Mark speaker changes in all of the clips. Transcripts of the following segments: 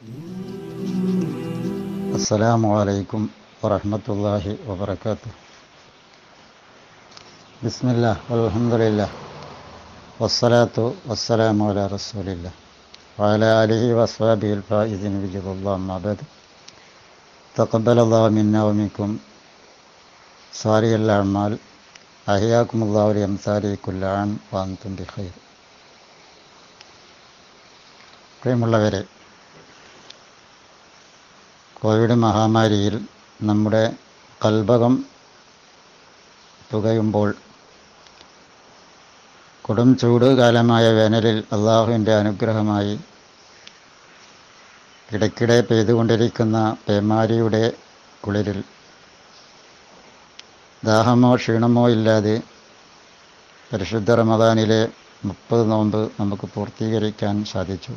Speaker 1: السلام عليكم ورحمة الله وبركاته بسم الله والحمد لله والصلاة والسلام على رسول الله وعلى آله وأصحابه الفائزين بجد الله أما بعد تقبل الله منا ومنكم صالح الأعمال أحياكم الله لأمثال كل عام وأنتم بخير പ്രിയമുള്ളവരെ കോവിഡ് മഹാമാരിയിൽ നമ്മുടെ കൽബകം പുകയുമ്പോൾ കൊടും ചൂട് കാലമായ വേനലിൽ അള്ളാഹുവിൻ്റെ അനുഗ്രഹമായി ഇടയ്ക്കിടെ പെയ്തുകൊണ്ടിരിക്കുന്ന പേമാരിയുടെ കുളിരിൽ ദാഹമോ ക്ഷീണമോ ഇല്ലാതെ പരിശുദ്ധ റമദാനിലെ മുപ്പത് നോമ്പ് നമുക്ക് പൂർത്തീകരിക്കാൻ സാധിച്ചു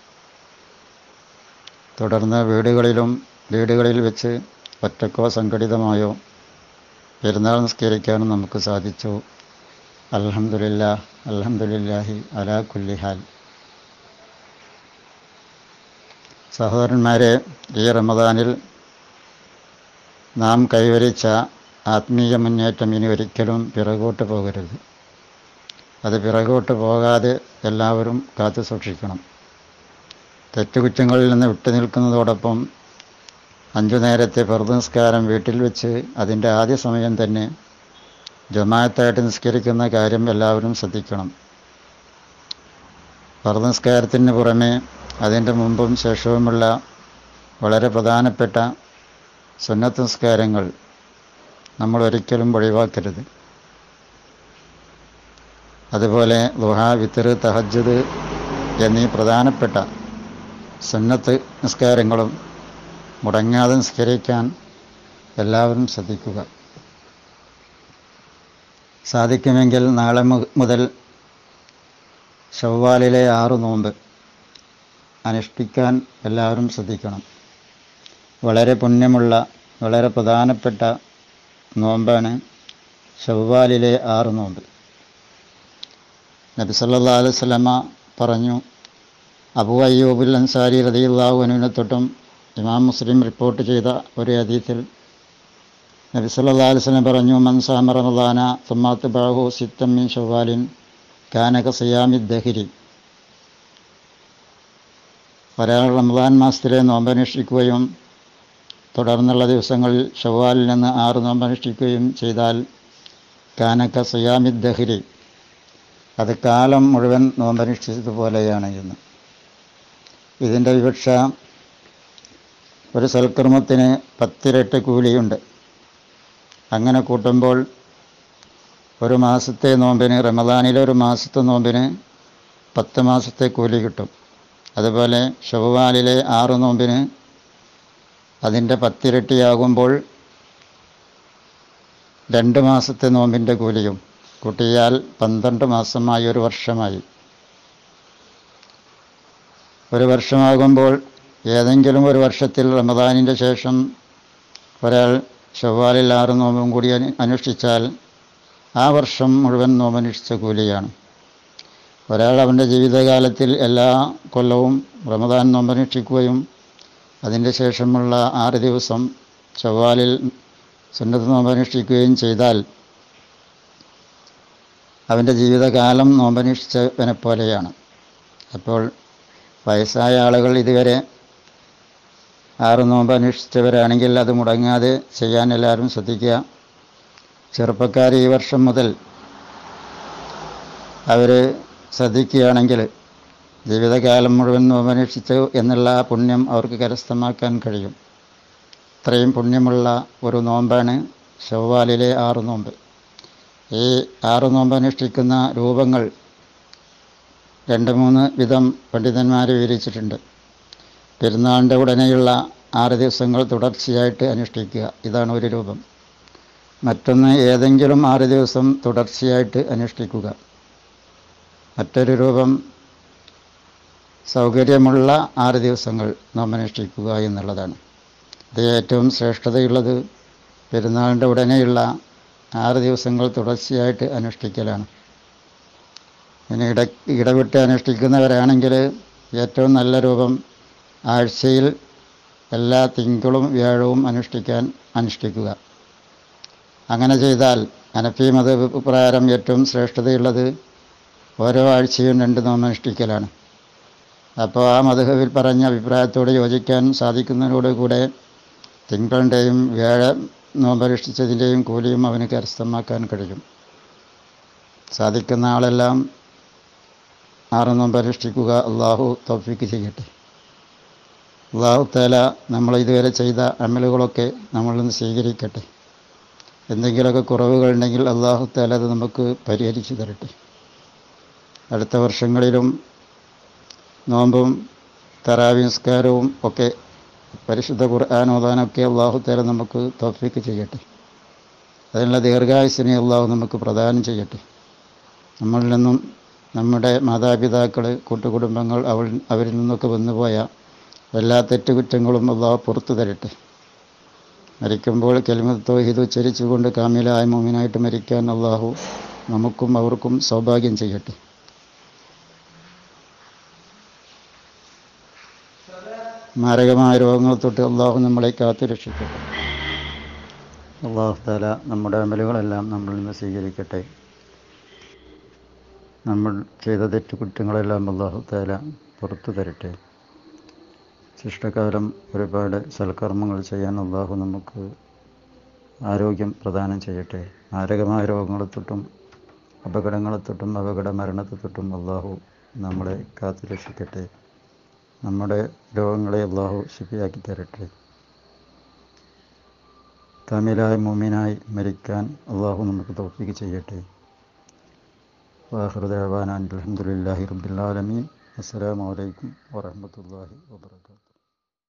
Speaker 1: തുടർന്ന് വീടുകളിലും വീടുകളിൽ വെച്ച് ഒറ്റക്കോ സംഘടിതമായോ പെരുന്നാൾ നിസ്കരിക്കാനും നമുക്ക് സാധിച്ചു അൽഹംദുലില്ല അൽഹംദുലില്ലാഹി അലാ കുല്ലിഹാൽ സഹോദരന്മാരെ ഈ റമദാനിൽ നാം കൈവരിച്ച ആത്മീയ മുന്നേറ്റം ഇനി ഒരിക്കലും പിറകോട്ട് പോകരുത് അത് പിറകോട്ട് പോകാതെ എല്ലാവരും കാത്തു സൂക്ഷിക്കണം തെറ്റുകുറ്റങ്ങളിൽ നിന്ന് വിട്ടുനിൽക്കുന്നതോടൊപ്പം അഞ്ചു നേരത്തെ ഫർദ് നിസ്കാരം വീട്ടിൽ വെച്ച് അതിൻ്റെ ആദ്യ സമയം തന്നെ ജമാഅത്തായിട്ട് നിസ്കരിക്കുന്ന കാര്യം എല്ലാവരും ശ്രദ്ധിക്കണം ഫർദ് നിസ്കാരത്തിന് പുറമെ അതിൻ്റെ മുമ്പും ശേഷവുമുള്ള വളരെ പ്രധാനപ്പെട്ട സുന്നത്ത് നിസ്കാരങ്ങൾ നമ്മൾ ഒരിക്കലും ഒഴിവാക്കരുത് അതുപോലെ ലുഹ വിത്തർ തഹജ്ജുദ് എന്നീ പ്രധാനപ്പെട്ട സുന്നത്ത് നിസ്കാരങ്ങളും മുടങ്ങാതെ നിസ്കരിക്കാൻ എല്ലാവരും ശ്രദ്ധിക്കുക സാധിക്കുമെങ്കിൽ നാളെ മുതൽ ചൊവ്വാലിലെ ആറ് നോമ്പ് അനുഷ്ഠിക്കാൻ എല്ലാവരും ശ്രദ്ധിക്കണം വളരെ പുണ്യമുള്ള വളരെ പ്രധാനപ്പെട്ട നോമ്പാണ് ചൊവ്വാലിലെ ആറ് നോമ്പ് നബി സല്ലാ അലൈഹി സ്വലമ പറഞ്ഞു അബു അയ്യൂബുൽ അൻസാരി റതിയുള്ളാഹു അനുവിനെ തൊട്ടും ഇമാം മുസ്ലിം റിപ്പോർട്ട് ചെയ്ത ഒരു ഹദീസിൽ നബി സല്ലാ അലൈഹി സ്വലം പറഞ്ഞു മൻസാമ റമദാന സുമാത്ത് ബാഹു സിത്തമ്മിൻ ഷവാലിൻ കാനക സിയാമി ദഹിരി ഒരാൾ റമദാൻ മാസത്തിലെ നോമ്പനുഷ്ഠിക്കുകയും തുടർന്നുള്ള ദിവസങ്ങളിൽ ഷവാലിൽ നിന്ന് ആറ് നോമ്പനുഷ്ഠിക്കുകയും ചെയ്താൽ കാനക സിയാമി ദഹിരി അത് കാലം മുഴുവൻ നോമ്പനുഷ്ഠിച്ചതുപോലെയാണ് എന്ന് ഇതിൻ്റെ വിവക്ഷ ഒരു സൽക്കർമ്മത്തിന് പത്തിരട്ട് കൂലിയുണ്ട് അങ്ങനെ കൂട്ടുമ്പോൾ ഒരു മാസത്തെ നോമ്പിന് റമദാനിലെ ഒരു മാസത്തെ നോമ്പിന് പത്ത് മാസത്തെ കൂലി കിട്ടും അതുപോലെ ഷവ്വാലിലെ ആറ് നോമ്പിന് അതിൻ്റെ പത്തിരട്ടിയാകുമ്പോൾ രണ്ട് മാസത്തെ നോമ്പിൻ്റെ കൂലിയും കൂട്ടിയാൽ പന്ത്രണ്ട് മാസമായി ഒരു വർഷമായി ഒരു വർഷമാകുമ്പോൾ ഏതെങ്കിലും ഒരു വർഷത്തിൽ റമദാനിൻ്റെ ശേഷം ഒരാൾ ചൊവ്വാലിൽ ആറ് നോമ്പും കൂടി അനുഷ്ഠിച്ചാൽ ആ വർഷം മുഴുവൻ നോമ്പനുഷ്ഠിച്ച കൂലിയാണ് ഒരാൾ അവൻ്റെ ജീവിതകാലത്തിൽ എല്ലാ കൊല്ലവും റമദാൻ നോമ്പനുഷ്ഠിക്കുകയും അതിൻ്റെ ശേഷമുള്ള ആറ് ദിവസം ചൊവ്വാലിൽ സുന്നത്ത് നോമ്പനുഷ്ഠിക്കുകയും ചെയ്താൽ അവൻ്റെ ജീവിതകാലം നോമ്പനുഷ്ഠിച്ചവനെ പോലെയാണ് അപ്പോൾ വയസ്സായ ആളുകൾ ഇതുവരെ ആറ് നോമ്പ് അനുഷ്ഠിച്ചവരാണെങ്കിൽ അത് മുടങ്ങാതെ ചെയ്യാൻ എല്ലാവരും ശ്രദ്ധിക്കുക ചെറുപ്പക്കാർ ഈ വർഷം മുതൽ അവർ ശ്രദ്ധിക്കുകയാണെങ്കിൽ ജീവിതകാലം മുഴുവൻ നോമ്പനുഷ്ഠിച്ചു എന്നുള്ള പുണ്യം അവർക്ക് കരസ്ഥമാക്കാൻ കഴിയും ഇത്രയും പുണ്യമുള്ള ഒരു നോമ്പാണ് ചൊവ്വാലിലെ ആറ് നോമ്പ് ഈ ആറ് നോമ്പ് അനുഷ്ഠിക്കുന്ന രൂപങ്ങൾ രണ്ട് മൂന്ന് വിധം പണ്ഡിതന്മാർ വിവരിച്ചിട്ടുണ്ട് പെരുന്നാളിൻ്റെ ഉടനെയുള്ള ആറ് ദിവസങ്ങൾ തുടർച്ചയായിട്ട് അനുഷ്ഠിക്കുക ഇതാണ് ഒരു രൂപം മറ്റൊന്ന് ഏതെങ്കിലും ആറ് ദിവസം തുടർച്ചയായിട്ട് അനുഷ്ഠിക്കുക മറ്റൊരു രൂപം സൗകര്യമുള്ള ആറ് ദിവസങ്ങൾ നാം അനുഷ്ഠിക്കുക എന്നുള്ളതാണ് ഇത് ഏറ്റവും ശ്രേഷ്ഠതയുള്ളത് പെരുന്നാളിൻ്റെ ഉടനെയുള്ള ആറ് ദിവസങ്ങൾ തുടർച്ചയായിട്ട് അനുഷ്ഠിക്കലാണ് ഇനി ഇട ഇടവിട്ട് അനുഷ്ഠിക്കുന്നവരാണെങ്കിൽ ഏറ്റവും നല്ല രൂപം ആഴ്ചയിൽ എല്ലാ തിങ്കളും വ്യാഴവും അനുഷ്ഠിക്കാൻ അനുഷ്ഠിക്കുക അങ്ങനെ ചെയ്താൽ അനഫി മത പ്രകാരം ഏറ്റവും ശ്രേഷ്ഠതയുള്ളത് ഓരോ ആഴ്ചയും രണ്ട് നോമ്പ് അനുഷ്ഠിക്കലാണ് അപ്പോൾ ആ മധുഹവിൽ പറഞ്ഞ അഭിപ്രായത്തോട് യോജിക്കാൻ സാധിക്കുന്നതിനോടുകൂടെ തിങ്കളുടെയും വ്യാഴ നോമ്പനുഷ്ഠിച്ചതിൻ്റെയും കൂലിയും അവന് കരസ്ഥമാക്കാൻ കഴിയും സാധിക്കുന്ന ആളെല്ലാം ആറ് നോമ്പ് അനുഷ്ഠിക്കുക അള്ളാഹു തൗഫീക്ക് ചെയ്യട്ടെ അള്ളാഹു തല നമ്മൾ ഇതുവരെ ചെയ്ത അമലുകളൊക്കെ നമ്മളിൽ നിന്ന് സ്വീകരിക്കട്ടെ എന്തെങ്കിലുമൊക്കെ കുറവുകളുണ്ടെങ്കിൽ അള്ളാഹു തല അത് നമുക്ക് പരിഹരിച്ചു തരട്ടെ അടുത്ത വർഷങ്ങളിലും നോമ്പും തറാവി നിസ്കാരവും ഒക്കെ പരിശുദ്ധ ഖുർആൻ ഓതാനൊക്കെ അള്ളാഹു തല നമുക്ക് തൗഫീക്ക് ചെയ്യട്ടെ അതിനുള്ള ദീർഘായുസിനെ അള്ളാഹു നമുക്ക് പ്രദാനം ചെയ്യട്ടെ നമ്മളിൽ നിന്നും നമ്മുടെ മാതാപിതാക്കൾ കൂട്ടുകുടുംബങ്ങൾ അവൾ അവരിൽ നിന്നൊക്കെ വന്നുപോയ എല്ലാ തെറ്റുകുറ്റങ്ങളും അള്ളാഹു പുറത്തു തരട്ടെ മരിക്കുമ്പോൾ കെലിമത്ത് തോഹിത് ഉച്ചരിച്ചുകൊണ്ട് കാമിലായ മോമിനായിട്ട് മരിക്കാൻ അള്ളാഹു നമുക്കും അവർക്കും സൗഭാഗ്യം ചെയ്യട്ടെ മാരകമായ രോഗങ്ങൾ തൊട്ട് അള്ളാഹു നമ്മളെ കാത്തു രക്ഷിക്കട്ടെ അള്ളാഹു താല നമ്മുടെ അമലുകളെല്ലാം നമ്മളിൽ നിന്ന് സ്വീകരിക്കട്ടെ നമ്മൾ ചെയ്ത തെറ്റുകുറ്റങ്ങളെല്ലാം അള്ളാഹു താല പുറത്തു തരട്ടെ ശിഷ്ടകാലം ഒരുപാട് സൽക്കർമ്മങ്ങൾ ചെയ്യാൻ അള്ളാഹു നമുക്ക് ആരോഗ്യം പ്രദാനം ചെയ്യട്ടെ മാരകമായ രോഗങ്ങളെ തൊട്ടും അപകടങ്ങളെ തൊട്ടും അപകട മരണത്തെ തൊട്ടും അള്ളാഹു നമ്മളെ കാത്തു രക്ഷിക്കട്ടെ നമ്മുടെ രോഗങ്ങളെ അള്ളാഹു ശിപ്പിയാക്കി തരട്ടെ തമിഴായി മുമിനായി മരിക്കാൻ അള്ളാഹു നമുക്ക് തോഫിക്ക് ചെയ്യട്ടെ വാഹൃദാൻ അലഹമുല്ലാഹി റബ്ബുലാലമീൻ അസ്സാം വലൈക്കും വാഹമത്തല്ലാഹി വാബർക്കാത്തു